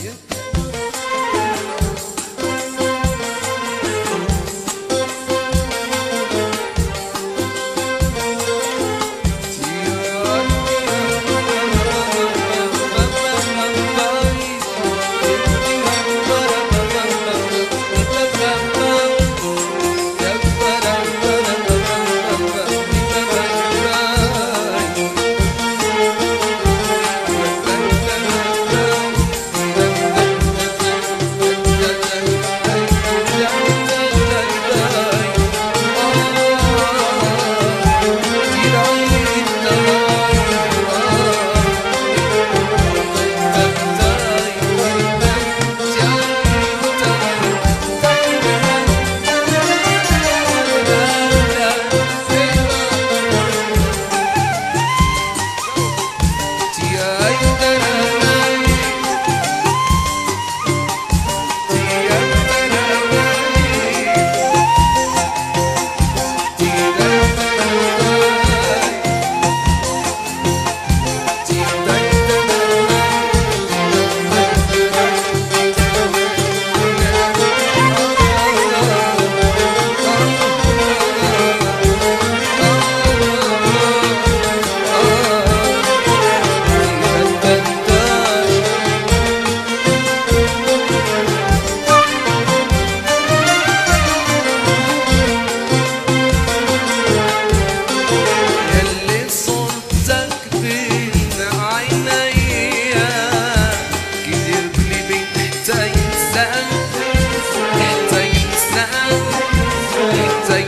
يلي صورتك بين عينيا كتير قلبي حتى ينساك حتى ينساك حتى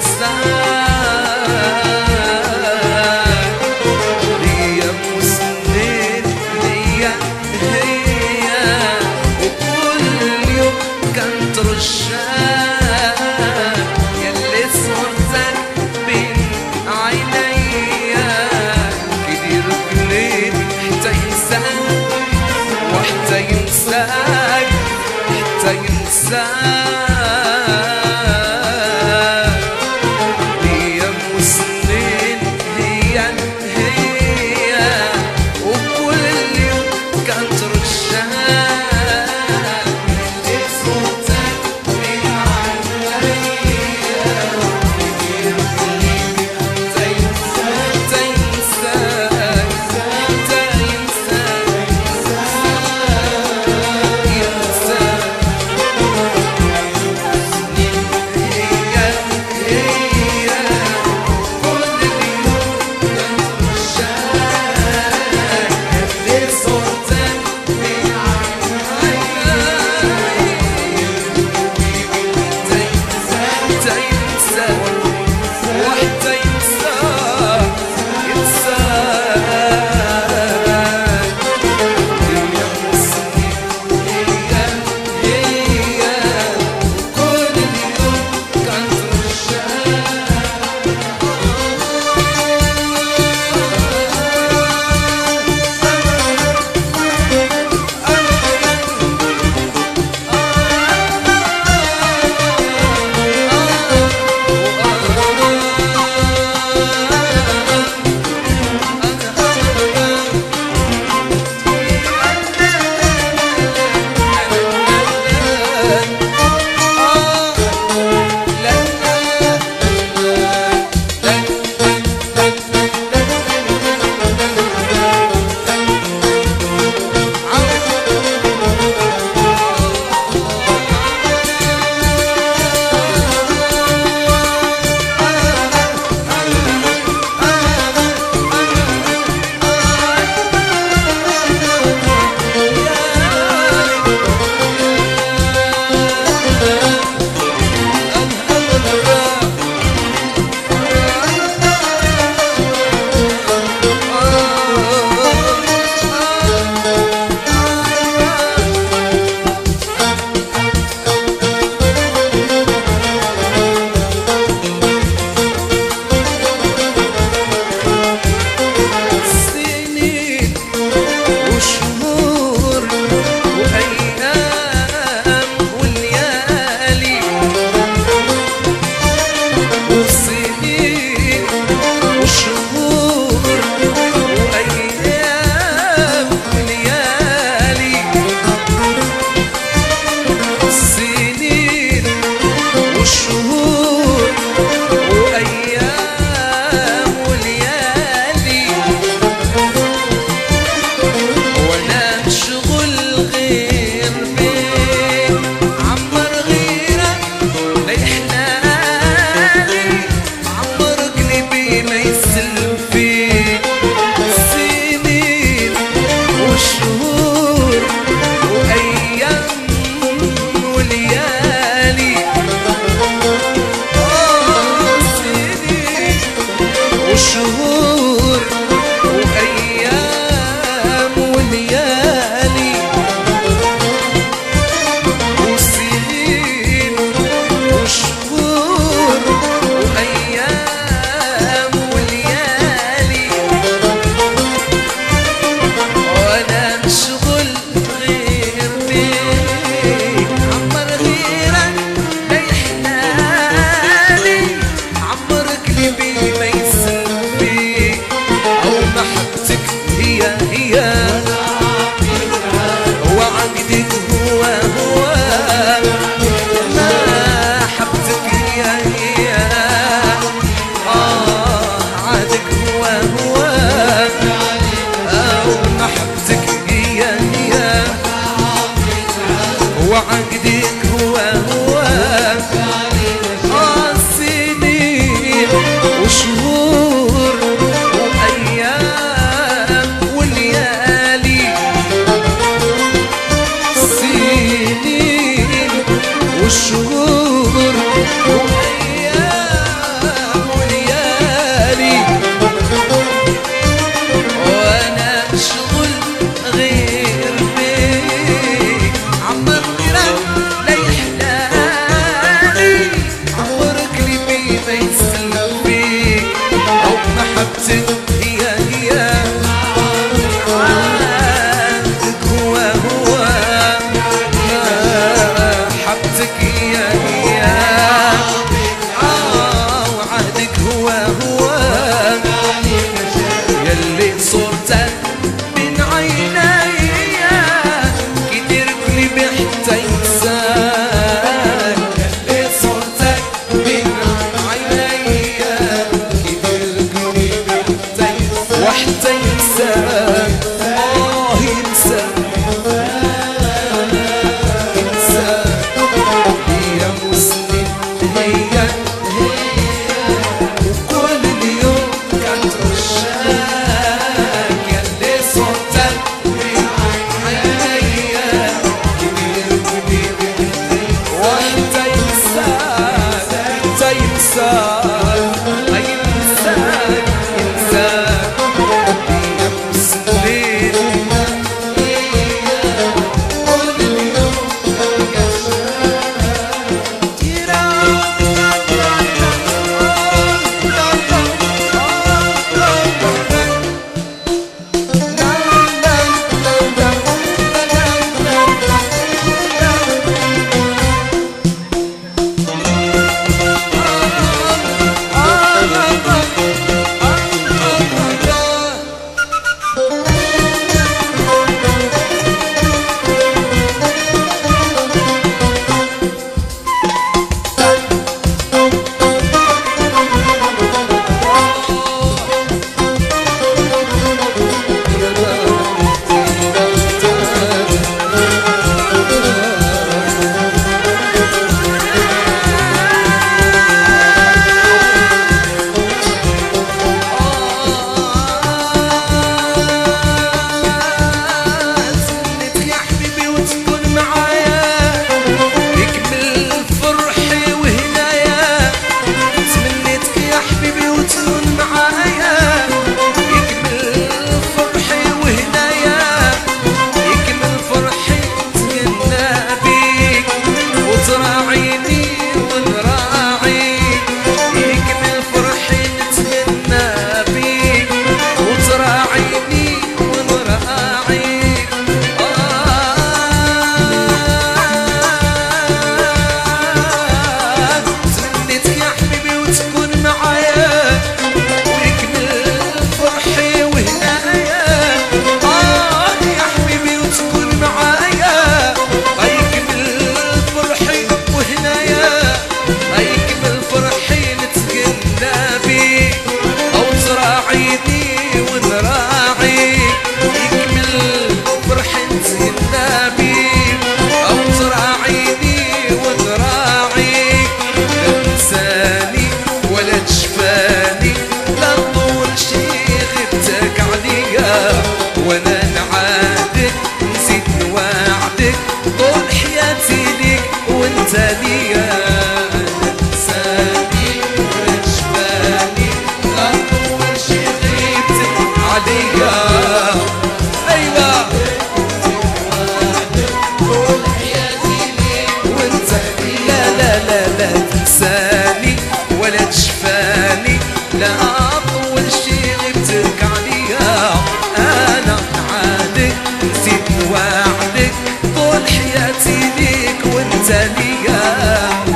ينساك ايام وسنين هي هي وكل يوم كنت رشاك يلي صورتك بين عينيا كتير قليل حتى ينساك وحتى ينساك حتى ينساك ايام وسنين هي هي وكل يوم كانت رشاك اللي صوتك من عينيا كتير قلبي حتى ينساك حتى ينساك حتى ينساك ينساك وعقدك هو هو آه سنين وشهور وأيام وليالي سنين وشهور وأيام وليالي وانا شغل غير بيك عمرني رد لا يحلالي عمرك لي بي ما يسلم فيك او محبتك هي هي عهدك هو هو محبتك هي هي آه، وعهدك هو هو يلي صورتك من عيني كتير قلبي حتى ينساك يلي صورتك من عيني كتير قلبي حتى ينساك وحتى ينساك آه ينساك ينساك يا مسلم هي هي وكل اليوم كانت رشاك يلي صوتك من عينيا كبير كبير وانت ينساك انت ينساك ينساك ينساك يا مسلم كل اليوم سنتك يا حبيبي وتكون معايا يكمل فرحي وهنايا تمنيتك يا حبيبي وتكون معايا يكمل فرحي وهنايا يكمل فرحي نتهنى بيك وتراعيني ونراعيك يكمل فرحي نتهنى بيك وتراعيني ونراعيك آه تمنيتك يا حبيبي وتكون معايا ويكمل فرحي وهنايا آه يا حبيبي وتكون معايا يكمل فرحي وهنايا يكمل فرحي نتقنى بيك أو تراعيني ونراعيك يكمل فرحي نتقنى بيك أو تراعيني ونراعيك لا تنساني ولا تشفاني لا طول شي غبتك عليا وانا نعادك نسيت نواعدك طول حياتي ليك وانت ليا لا تنساني ولا تشفاني لا طول شي غبتك عليا ايوه وانت لا لا لا لا تنساني ولا تشفاني لا اطول شي غبتك عليا انا عادك نسيت وعدك طول حياتي ليك وانت ليا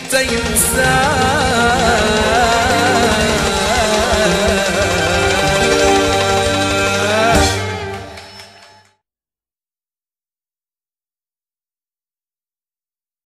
تينساني